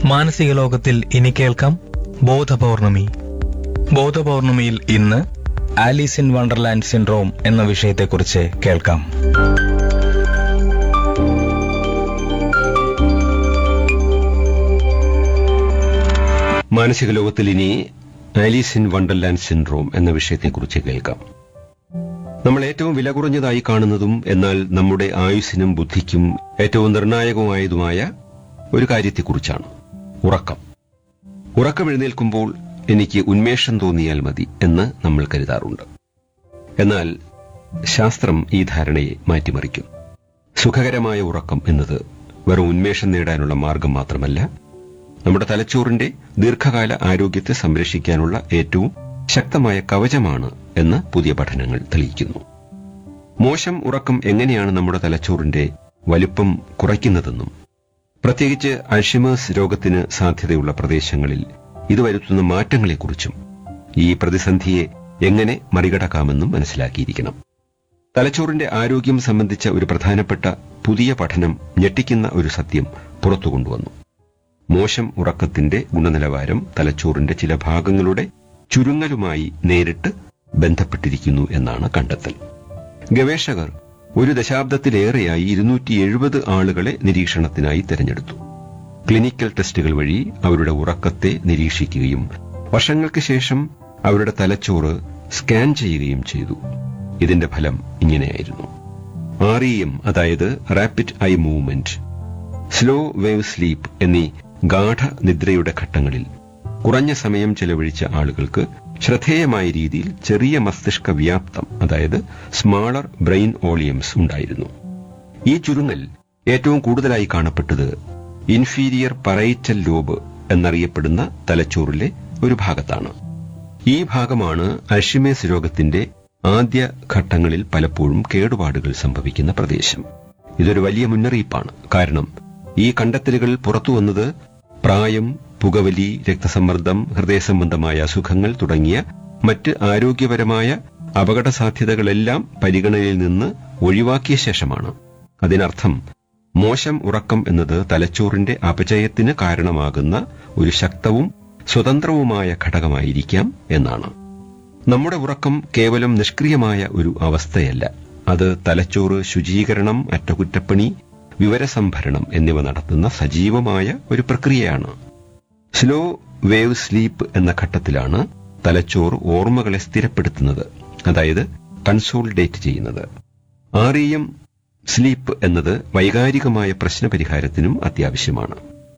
മാനസിക ലോകത്തിൽ ഇനി കേൾക്കാം ബോധപൗർണമി ബോധപൗർണമിയിൽ ഇന്ന് ആലീസ് ഇൻ വണ്ടർലാൻഡ് സിൻഡ്രോം എന്ന വിഷയത്തെക്കുറിച്ച് കേൾക്കാം മാനസിക ലോകത്തിൽ ഇനി ആലീസ് ഇൻ വണ്ടർലാൻഡ് സിൻഡ്രോം എന്ന വിഷയത്തെക്കുറിച്ച് കേൾക്കാം നമ്മൾ ഏറ്റവും വില കുറഞ്ഞതായി കാണുന്നതും എന്നാൽ നമ്മുടെ ആയുസ്സിനും ബുദ്ധിക്കും ഏറ്റവും നിർണായകമായതുമായ ഒരു കാര്യത്തെക്കുറിച്ചാണ് ഉറക്കം ഉറക്കം എഴുന്നേൽക്കുമ്പോൾ എനിക്ക് ഉന്മേഷം തോന്നിയാൽ മതി എന്ന് നമ്മൾ കരുതാറുണ്ട് എന്നാൽ ശാസ്ത്രം ഈ ധാരണയെ മാറ്റിമറിക്കും സുഖകരമായ ഉറക്കം എന്നത് വെറും ഉന്മേഷം നേടാനുള്ള മാർഗം മാത്രമല്ല നമ്മുടെ തലച്ചോറിന്റെ ദീർഘകാല ആരോഗ്യത്തെ സംരക്ഷിക്കാനുള്ള ഏറ്റവും ശക്തമായ കവചമാണ് എന്ന് പുതിയ പഠനങ്ങൾ തെളിയിക്കുന്നു മോശം ഉറക്കം എങ്ങനെയാണ് നമ്മുടെ തലച്ചോറിന്റെ വലുപ്പം കുറയ്ക്കുന്നതെന്നും പ്രത്യേകിച്ച് അൾഷിമേഴ്സ് രോഗത്തിന് സാധ്യതയുള്ള പ്രദേശങ്ങളിൽ ഇത് വരുത്തുന്ന മാറ്റങ്ങളെക്കുറിച്ചും ഈ പ്രതിസന്ധിയെ എങ്ങനെ മറികടക്കാമെന്നും മനസ്സിലാക്കിയിരിക്കണം തലച്ചോറിന്റെ ആരോഗ്യം സംബന്ധിച്ച ഒരു പ്രധാനപ്പെട്ട പുതിയ പഠനം ഞെട്ടിക്കുന്ന ഒരു സത്യം പുറത്തു കൊണ്ടുവന്നു മോശം ഉറക്കത്തിന്റെ ഗുണനിലവാരം തലച്ചോറിന്റെ ചില ഭാഗങ്ങളുടെ ചുരുങ്ങലുമായി നേരിട്ട് ബന്ധപ്പെട്ടിരിക്കുന്നു എന്നാണ് കണ്ടെത്തൽ ഗവേഷകർ ഒരു ദശാബ്ദത്തിലേറെയായി ഇരുന്നൂറ്റി എഴുപത് ആളുകളെ നിരീക്ഷണത്തിനായി തെരഞ്ഞെടുത്തു ക്ലിനിക്കൽ ടെസ്റ്റുകൾ വഴി അവരുടെ ഉറക്കത്തെ നിരീക്ഷിക്കുകയും വർഷങ്ങൾക്ക് ശേഷം അവരുടെ തലച്ചോറ് സ്കാൻ ചെയ്യുകയും ചെയ്തു ഇതിന്റെ ഫലം ഇങ്ങനെയായിരുന്നു ആർ ഇ എം അതായത് rapid eye movement slow wave sleep എന്നീ ഗാഠ നിദ്രയുടെ ഘട്ടങ്ങളിൽ കുറഞ്ഞ സമയം ചെലവഴിച്ച ആളുകൾക്ക് ശ്രദ്ധേയമായ രീതിയിൽ ചെറിയ മസ്തിഷ്ക വ്യാപ്തം അതായത് സ്മാളർ ബ്രെയിൻ ഓളിയംസ് ഉണ്ടായിരുന്നു ഈ ചുരുങ്ങൽ ഏറ്റവും കൂടുതലായി കാണപ്പെട്ടത് ഇൻഫീരിയർ പറൈറ്റൽ ലോബ് എന്നറിയപ്പെടുന്ന തലച്ചോറിലെ ഒരു ഭാഗത്താണ് ഈ ഭാഗമാണ് അഷിമേസ് രോഗത്തിന്റെ ആദ്യ ഘട്ടങ്ങളിൽ പലപ്പോഴും കേടുപാടുകൾ സംഭവിക്കുന്ന പ്രദേശം ഇതൊരു വലിയ മുന്നറിയിപ്പാണ് കാരണം ഈ കണ്ടെത്തലുകൾ പുറത്തുവന്നത് പ്രായം പുകവലി രക്തസമ്മർദ്ദം ഹൃദയസംബന്ധമായ അസുഖങ്ങൾ തുടങ്ങിയ മറ്റ് ആരോഗ്യപരമായ അപകട സാധ്യതകളെല്ലാം പരിഗണനയിൽ നിന്ന് ഒഴിവാക്കിയ ശേഷമാണ് അതിനർത്ഥം മോശം ഉറക്കം എന്നത് തലച്ചോറിന്റെ അപചയത്തിന് കാരണമാകുന്ന ഒരു ശക്തവും സ്വതന്ത്രവുമായ ഘടകമായിരിക്കാം എന്നാണ് നമ്മുടെ ഉറക്കം കേവലം നിഷ്ക്രിയമായ ഒരു അവസ്ഥയല്ല അത് തലച്ചോറ് ശുചീകരണം അറ്റകുറ്റപ്പണി വിവരസംഭരണം എന്നിവ നടത്തുന്ന സജീവമായ ഒരു പ്രക്രിയയാണ് സ്ലോ വേവ് സ്ലീപ്പ് എന്ന ഘട്ടത്തിലാണ് തലച്ചോറ് ഓർമ്മകളെ സ്ഥിരപ്പെടുത്തുന്നത് അതായത് കൺസോൾഡേറ്റ് ചെയ്യുന്നത് ആർ ഇ എം സ്ലീപ്പ് എന്നത് വൈകാരികമായ പ്രശ്നപരിഹാരത്തിനും അത്യാവശ്യമാണ്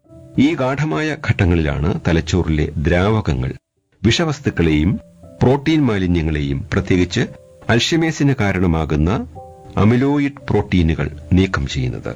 ഈ ഗാഠമായ ഘട്ടങ്ങളിലാണ് തലച്ചോറിലെ ദ്രാവകങ്ങൾ വിഷവസ്തുക്കളെയും പ്രോട്ടീൻ മാലിന്യങ്ങളെയും പ്രത്യേകിച്ച് അൽഷിമേസിന് കാരണമാകുന്ന അമിലോയിഡ് പ്രോട്ടീനുകൾ നീക്കം ചെയ്യുന്നത്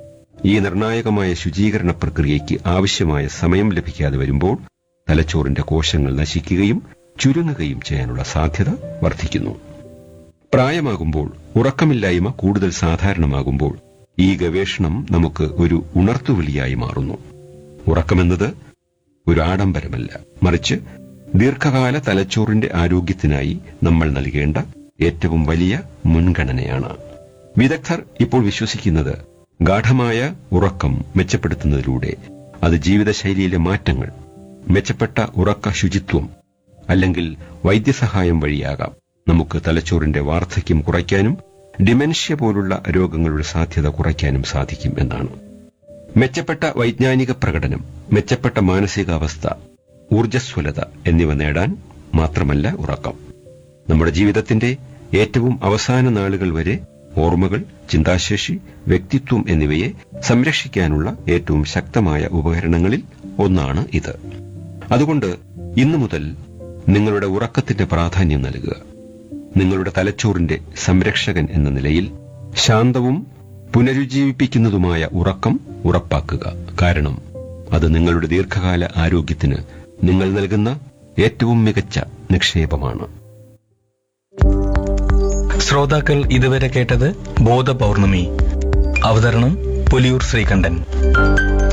ഈ നിർണായകമായ ശുചീകരണ പ്രക്രിയയ്ക്ക് ആവശ്യമായ സമയം ലഭിക്കാതെ വരുമ്പോൾ തലച്ചോറിന്റെ കോശങ്ങൾ നശിക്കുകയും ചുരുങ്ങുകയും ചെയ്യാനുള്ള സാധ്യത വർദ്ധിക്കുന്നു പ്രായമാകുമ്പോൾ ഉറക്കമില്ലായ്മ കൂടുതൽ സാധാരണമാകുമ്പോൾ ഈ ഗവേഷണം നമുക്ക് ഒരു ഉണർത്തുവിളിയായി മാറുന്നു ഉറക്കമെന്നത് ഒരു ആഡംബരമല്ല മറിച്ച് ദീർഘകാല തലച്ചോറിന്റെ ആരോഗ്യത്തിനായി നമ്മൾ നൽകേണ്ട ഏറ്റവും വലിയ മുൻഗണനയാണ് വിദഗ്ധർ ഇപ്പോൾ വിശ്വസിക്കുന്നത് ഗാഠമായ ഉറക്കം മെച്ചപ്പെടുത്തുന്നതിലൂടെ അത് ജീവിതശൈലിയിലെ മാറ്റങ്ങൾ മെച്ചപ്പെട്ട ഉറക്ക ശുചിത്വം അല്ലെങ്കിൽ വൈദ്യസഹായം വഴിയാകാം നമുക്ക് തലച്ചോറിന്റെ വാർദ്ധക്യം കുറയ്ക്കാനും ഡിമെൻഷ്യ പോലുള്ള രോഗങ്ങളുടെ സാധ്യത കുറയ്ക്കാനും സാധിക്കും എന്നാണ് മെച്ചപ്പെട്ട വൈജ്ഞാനിക പ്രകടനം മെച്ചപ്പെട്ട മാനസികാവസ്ഥ ഊർജ്ജസ്വലത എന്നിവ നേടാൻ മാത്രമല്ല ഉറക്കം നമ്മുടെ ജീവിതത്തിന്റെ ഏറ്റവും അവസാന നാളുകൾ വരെ ഓർമ്മകൾ ചിന്താശേഷി വ്യക്തിത്വം എന്നിവയെ സംരക്ഷിക്കാനുള്ള ഏറ്റവും ശക്തമായ ഉപകരണങ്ങളിൽ ഒന്നാണ് ഇത് അതുകൊണ്ട് ഇന്നു മുതൽ നിങ്ങളുടെ ഉറക്കത്തിന്റെ പ്രാധാന്യം നൽകുക നിങ്ങളുടെ തലച്ചോറിന്റെ സംരക്ഷകൻ എന്ന നിലയിൽ ശാന്തവും പുനരുജ്ജീവിപ്പിക്കുന്നതുമായ ഉറക്കം ഉറപ്പാക്കുക കാരണം അത് നിങ്ങളുടെ ദീർഘകാല ആരോഗ്യത്തിന് നിങ്ങൾ നൽകുന്ന ഏറ്റവും മികച്ച നിക്ഷേപമാണ് ശ്രോതാക്കൾ ഇതുവരെ കേട്ടത് ബോധപൗർണമി അവതരണം പുലിയൂർ ശ്രീകണ്ഠൻ